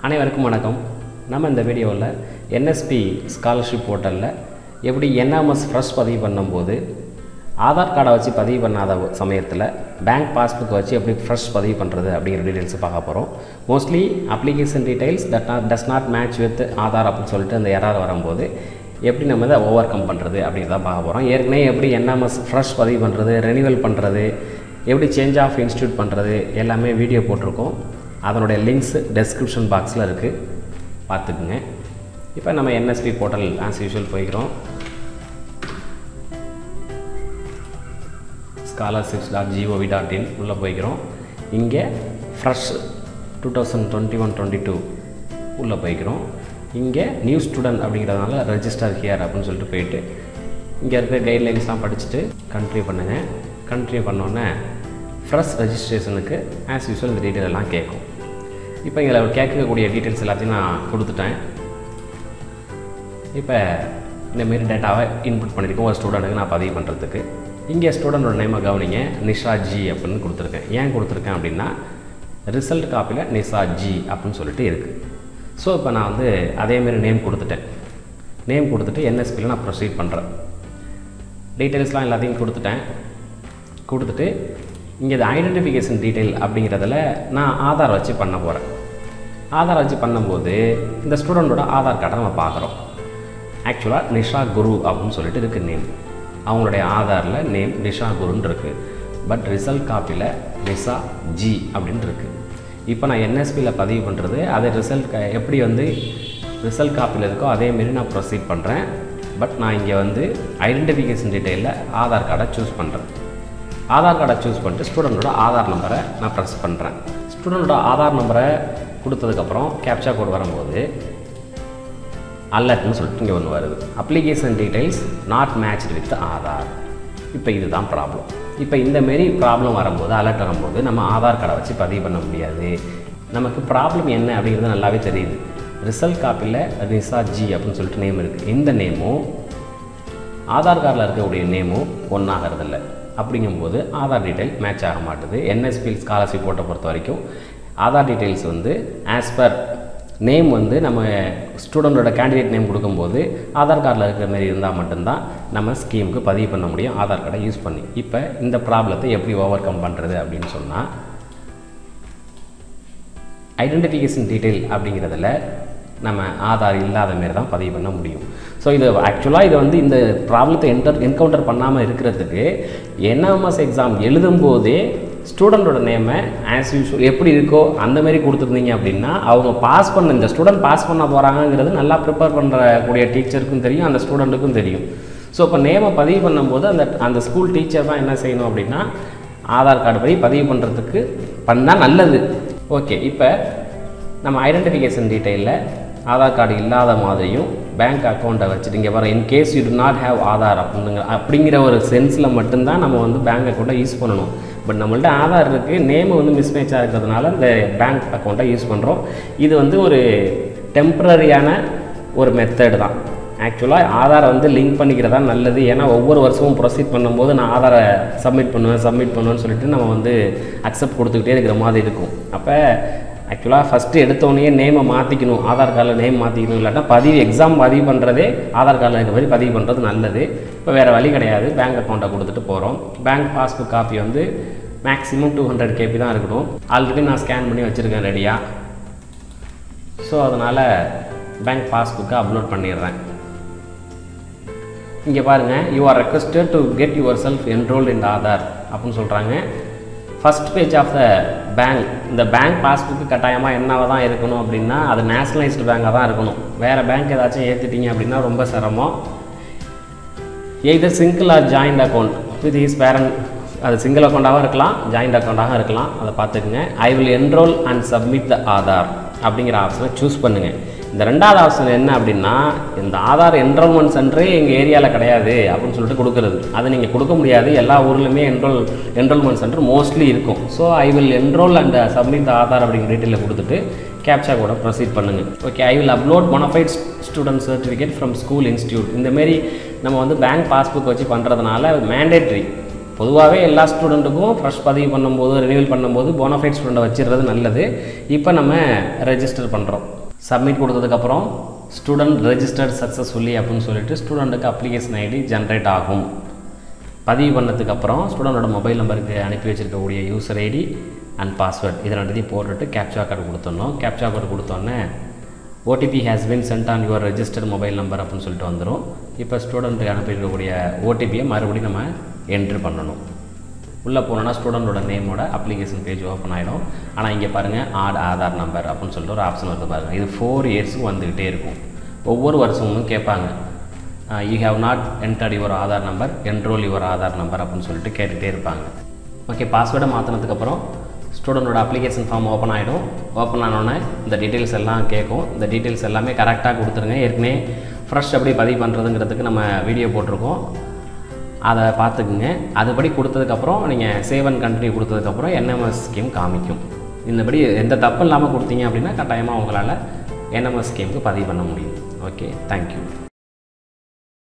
அனைவருக்கும் வணக்கம் நம்ம இந்த வீடியோவில் என்எஸ்பி ஸ்காலர்ஷிப் போர்ட்டலில் எப்படி என்எம்எஸ் ஃப்ரெஷ் பதிவு பண்ணும்போது ஆதார் கார்டை வச்சு பதிவு பண்ணாத சமயத்தில் பேங்க் பாஸ்புக் வச்சு எப்படி ஃப்ரெஷ் பதிவு பண்ணுறது அப்படிங்கிற டீட்டெயில்ஸ் பார்க்க போகிறோம் mostly application details that not does not match with Aadhaar அப்படின்னு சொல்லிட்டு அந்த எரர் வரும்போது எப்படி நம்ம இதை ஓவர் கம் பண்ணுறது அப்படிங்கிறத பார்க்க போகிறோம் ஏற்கனவே எப்படி என்எம்எஸ் ஃப்ரெஷ் பதிவு பண்ணுறது ரெனிவல் பண்ணுறது எப்படி சேஞ்ச் ஆஃப் இன்ஸ்டியூட் பண்ணுறது எல்லாமே வீடியோ போட்டிருக்கோம் அதனுடைய லிங்க்ஸ் டெஸ்கிரிப்ஷன் பாக்ஸில் இருக்குது பார்த்துக்குங்க இப்போ நம்ம என்எஸ்பி போர்ட்டல் ஆஸ் யூஷுவல் போய்க்கிறோம் scholarships dot G O V dot in உள்ளே போய்க்கிறோம் இங்கே fresh two thousand twenty one twenty two உள்ளே போய்க்கிறோம் இங்கே நியூ ஸ்டூடெண்ட் அப்படிங்கிறதுனால ரெஜிஸ்டர் ஹியர் அப்படின்னு சொல்லிட்டு போயிட்டு இங்கே இருக்கிற கைட்லைன்ஸ்லாம் படிச்சுட்டு கண்ட்ரி பண்ணுங்கள் கண்ட்ரி பண்ணோன்னே ஃப்ரெஷ் ரெஜிஸ்ட்ரேஷனுக்கு ஆஸ் யூஸ்வல் இந்த டீட்டெயில் எல்லாம் கேட்கும் இப்போ இதில் கேட்கக்கூடிய டீட்டெயில்ஸ் எல்லாத்தையும் நான் கொடுத்துட்டேன் இப்போ இந்தமாரி டேட்டாவை இன்புட் பண்ணியிருக்கோம் ஒரு ஸ்டூடெண்ட்டுக்கு நான் பதிவு பண்ணுறதுக்கு இங்கே ஸ்டூடெண்டோட நேமை கவனிங்க நிஷா ஜி அப்படின்னு கொடுத்துருக்கேன் ஏன் கொடுத்துருக்கேன் அப்படின்னா ரிசல்ட் காப்பியில் நிஷா ஜி அப்படின்னு சொல்லிட்டு இருக்குது ஸோ இப்போ நான் வந்து அதேமாரி நேம் கொடுத்துட்டேன் நேம் கொடுத்துட்டு என்எஸ்பியில் நான் ப்ரொசீட் பண்ணுறேன் டீட்டெயில்ஸ்லாம் எல்லாத்தையும் கொடுத்துட்டேன் கொடுத்துட்டு இங்கே இது ஐடென்டிஃபிகேஷன் டீட்டெயில் அப்படிங்கிறதுல நான் ஆதார் வச்சு பண்ண போகிறேன் ஆதார் வச்சு பண்ணும்போது இந்த ஸ்டூடெண்ட்டோட ஆதார் கார்டை நம்ம பார்க்குறோம் ஆக்சுவலாக நிஷா குரு அப்படின்னு சொல்லிட்டு இருக்குது நேம் அவங்களுடைய ஆதாரில் நேம் நிஷா குருன்னு இருக்குது பட் ரிசல்ட் காப்பியில் நிஷா ஜி அப்படின்னு இருக்குது இப்போ நான் என்எஸ்பியில் பதிவு பண்ணுறது அது ரிசல்ட் க எப்படி வந்து ரிசல்ட் காப்பியில் இருக்கோ அதேமாரி நான் ப்ரொசீட் பண்ணுறேன் பட் நான் இங்கே வந்து ஐடென்டிஃபிகேஷன் டீட்டெயிலில் ஆதார் கார்டை சூஸ் பண்ணுறேன் ஆதார் கார்டை சூஸ் பண்ணிட்டு ஸ்டூடெண்ட்டோட ஆதார் நம்பரை நான் ப்ரெஸ் பண்ணுறேன் ஸ்டூடெண்ட்டோட ஆதார் நம்பரை கொடுத்ததுக்கப்புறம் கேப்சா கோட் வரும்போது அலர்ட்னு சொல்லிட்டு இங்கே ஒன்று வருது application details not matched with Aadhaar இப்போ இதுதான் ப்ராப்ளம் இப்போ இந்தமாரி ப்ராப்ளம் வரும்போது அலர்ட் வரும்போது நம்ம ஆதார் கார்டை வச்சு பதிவு பண்ண முடியாது நமக்கு ப்ராப்ளம் என்ன அப்படிங்கிறது நல்லாவே தெரியுது ரிசல்ட் காப்பியில் ரிசா ஜி அப்படின்னு சொல்லிட்டு நேம் இருக்குது இந்த நேமும் ஆதார் கார்டில் இருக்கக்கூடிய நேமும் ஒன்றாகிறதில்ல அப்படிங்கும்போது ஆதார் டீட்டெயில் மேட்ச் ஆக மாட்டுது என்எஸ்பி ஸ்காலர்ஷிப் போட்ட பொறுத்த வரைக்கும் ஆதார் டீட்டெயில்ஸ் வந்து ஆஸ் பர் நேம் வந்து நம்ம ஸ்டூடெண்ட்டோட கேண்டிடேட் நேம் கொடுக்கும்போது ஆதார் கார்டில் இருக்கிற மாதிரி இருந்தால் மட்டும்தான் நம்ம ஸ்கீமுக்கு பதிவு பண்ண முடியும் ஆதார் கார்டை யூஸ் பண்ணி இப்போ இந்த ப்ராப்ளத்தை எப்படி ஓவர் கம் பண்ணுறது அப்படின்னு சொன்னால் ஐடென்டிஃபிகேஷன் டீட்டெயில் அப்படிங்கிறதுல நம்ம ஆதார் இல்லாத மாரி தான் பதிவு பண்ண முடியும் ஸோ இது ஆக்சுவலாக இது வந்து இந்த ப்ராப்ளத்தை என்டர் என்கவுண்டர் பண்ணாமல் இருக்கிறதுக்கு என்எம்எஸ் எக்ஸாம் எழுதும்போதே ஸ்டூடெண்ட்டோட நேமை ஆஸ் யூஷுவல் எப்படி இருக்கோ அந்த மாதிரி கொடுத்துருந்தீங்க அப்படின்னா அவங்க பாஸ் பண்ண இந்த ஸ்டூடெண்ட் பாஸ் பண்ண போகிறாங்கங்கிறது நல்லா ப்ரிப்பேர் பண்ணுறக்கூடிய டீச்சருக்கும் தெரியும் அந்த ஸ்டூடெண்ட்டுக்கும் தெரியும் ஸோ இப்போ நேமை பதிவு பண்ணும்போது அந்த அந்த ஸ்கூல் டீச்சர் தான் என்ன செய்யணும் அப்படின்னா ஆதார் கார்டு படி பதிவு பண்ணுறதுக்கு பண்ணால் நல்லது ஓகே இப்போ நம்ம ஐடென்டிஃபிகேஷன் டீட்டெயிலில் ஆதார் கார்டு இல்லாத மாதிரியும் பேங்க் அக்கௌண்ட்டை வச்சுட்டு இங்கே வர in case you do not have Aadhaar அப்படிங்கிற அப்படிங்கிற ஒரு சென்ஸில் மட்டும்தான் நம்ம வந்து பேங்க் அக்கௌண்ட்டை யூஸ் பண்ணணும் பட் நம்மள்ட்ட ஆதார் இருக்குது நேமு வந்து மிஸ்மேட்சாக இருக்கிறதுனால இந்த பேங்க் அக்கௌண்ட்டை யூஸ் பண்ணுறோம் இது வந்து ஒரு டெம்ப்ரரியான ஒரு மெத்தட் தான் ஆக்சுவலாக ஆதாரை வந்து லிங்க் பண்ணிக்கிறதா நல்லது ஏன்னா ஒவ்வொரு வருஷமும் ப்ரொசீட் பண்ணும்போது நான் ஆதாரை சப்மிட் பண்ணுவேன் சப்மிட் பண்ணுவேன்னு சொல்லிட்டு நம்ம வந்து அக்செப்ட் கொடுத்துக்கிட்டே இருக்கிற மாதிரி இருக்கும் அப்போ ஆக்சுவலாக ஃபஸ்ட்டு எடுத்தோடனே நேமை மாற்றிக்கணும் ஆதார் கார்டில் நேம் மாற்றிக்கணும் இல்லாட்டா பதிவு எக்ஸாம் பதிவு பண்ணுறதே ஆதார் கார்டில் இருக்க மாதிரி பதிவு பண்ணுறது நல்லது இப்போ வேறு வழி கிடையாது பேங்க் அக்கௌண்ட்டை கொடுத்துட்டு போகிறோம் பேங்க் பாஸ்புக் காப்பி வந்து மேக்ஸிமம் டூ ஹண்ட்ரட் கேபி தான் இருக்கணும் ஆல்ரெடி நான் ஸ்கேன் பண்ணி வச்சுருக்கேன் ரெடியாக ஸோ அதனால் பேங்க் பாஸ்புக்கை அப்லோட் பண்ணிடுறேன் இங்கே பாருங்கள் you are requested to get your self enrolled in Aadhaar அப்படின்னு சொல்கிறாங்க first page of the bank இந்த பேங்க் பாஸ்புக்கு கட்டாயமாக என்னவாக தான் இருக்கணும் அப்படின்னா அது நேஷ்னலைஸ்டு பேங்காக தான் இருக்கணும் வேறு பேங்க் ஏதாச்சும் ஏற்றிட்டீங்க அப்படின்னா ரொம்ப சிரமம் either single or joint account with his parent அது சிங்கிள் அக்கௌண்ட்டாகவும் இருக்கலாம் ஜாயிண்ட் அக்கௌண்ட்டாகவும் இருக்கலாம் அதை பார்த்துக்குங்க I will enrol and submit the Aadhaar அப்படிங்கிற ஆப்ஷனை சூஸ் பண்ணுங்கள் இந்த ரெண்டாவது ஆப்ஷன் என்ன அப்படின்னா இந்த ஆதார் என்ரோல்மெண்ட் சென்டரே எங்கள் ஏரியாவில் கிடையாது அப்படின்னு சொல்லிட்டு கொடுக்குறது அது நீங்கள் கொடுக்க முடியாது எல்லா ஊர்லேயுமே என்ரோல் என்ரோல்மெண்ட் சென்டர் மோஸ்ட்லி இருக்கும் so I will enrol and submit the Aadhaar அப்படிங்கிற டீட்டெயிலில் கொடுத்துட்டு கேப்சா கூட ப்ரொசீட் பண்ணுங்கள் okay I will upload bonafide student certificate from school institute இந்தமாரி நம்ம வந்து பேங்க் பாஸ்புக் வச்சு பண்ணுறதுனால மேண்டேட்ரி பொதுவாகவே எல்லா ஸ்டூடெண்ட்டுக்கும் ஃப்ரெஷ் பதிவு பண்ணும்போது ரினியூவல் பண்ணும்போது போனஃபைட் ஸ்டூடெண்ட்டை வச்சிடுறது நல்லது இப்போ நம்ம ரெஜிஸ்டர் பண்ணுறோம் சப்மிட் கொடுத்ததுக்கப்புறம் ஸ்டூடெண்ட் ரெஜிஸ்டர்ட் சக்ஸஸ்ஃபுல்லி அப்படின்னு சொல்லிட்டு ஸ்டூடெண்ட்டுக்கு அப்ளிகேஷன் ஐடி ஜென்ரேட் ஆகும் பதிவு பண்ணதுக்கப்புறம் ஸ்டூடெண்டோட மொபைல் நம்பருக்கு அனுப்பி வச்சிருக்கக்கூடிய யூசர் ஐடி அண்ட் பாஸ்வேர்ட் இது ரெண்டுத்தையும் போட்டுட்டு கேப்சா கார்டு கொடுத்துடணும் கேப்சா கார்டு கொடுத்தோன்னே OTP has been sent on your registered mobile number அப்படின்னு சொல்லிட்டு வந்துடும் இப்போ ஸ்டூடெண்ட்டுக்கு அனுப்பியிருக்கக்கூடிய ஓடிபியை மறுபடியும் நம்ம என்ட்ரு பண்ணணும் உள்ளே போனோன்னா ஸ்டூடெண்டோட நேமோட அப்ளிகேஷன் பேஜ் ஓப்பன் ஆகிடும் ஆனால் இங்கே பாருங்கள் ஆட் ஆதார் நம்பர் அப்படின்னு சொல்லிட்டு ஒரு ஆப்ஷன் வருது பாருங்கள் இது ஃபோர் இயர்ஸுக்கு வந்துக்கிட்டே இருக்கும் ஒவ்வொரு வருஷமும் கேட்பாங்க you have not entered your Aadhaar number enrol your Aadhaar number அப்படின்னு சொல்லிட்டு கேட்டுகிட்டே இருப்பாங்க ஓகே பாஸ்வேர்டை மாற்றினதுக்கப்புறம் ஸ்டூடெண்டோட அப்ளிகேஷன் ஃபார்ம் ஓப்பன் ஆகிடும் ஓப்பன் ஆனோடனே இந்த டீட்டெயில்ஸ் எல்லாம் கேட்கும் இந்த டீட்டெயில்ஸ் எல்லாமே கரெக்டாக கொடுத்துருங்க ஏற்கனவே ஃப்ரெஷ் எப்படி பதிவு பண்ணுறதுங்கிறதுக்கு நம்ம வீடியோ போட்டிருக்கோம் அதை பார்த்துக்குங்க அதுபடி கொடுத்ததுக்கப்புறம் நீங்கள் சேவ் அண்ட் கண்டினியூ கொடுத்ததுக்கப்புறம் என்எம்எஸ் ஸ்கீம் காமிக்கும் இந்தபடி எந்த தப்பும் இல்லாமல் கொடுத்தீங்க அப்படின்னா கட்டாயமாக உங்களால் என்எம்எஸ் ஸ்கீமுக்கு பதிவு பண்ண முடியும் ஓகே தேங்க்யூ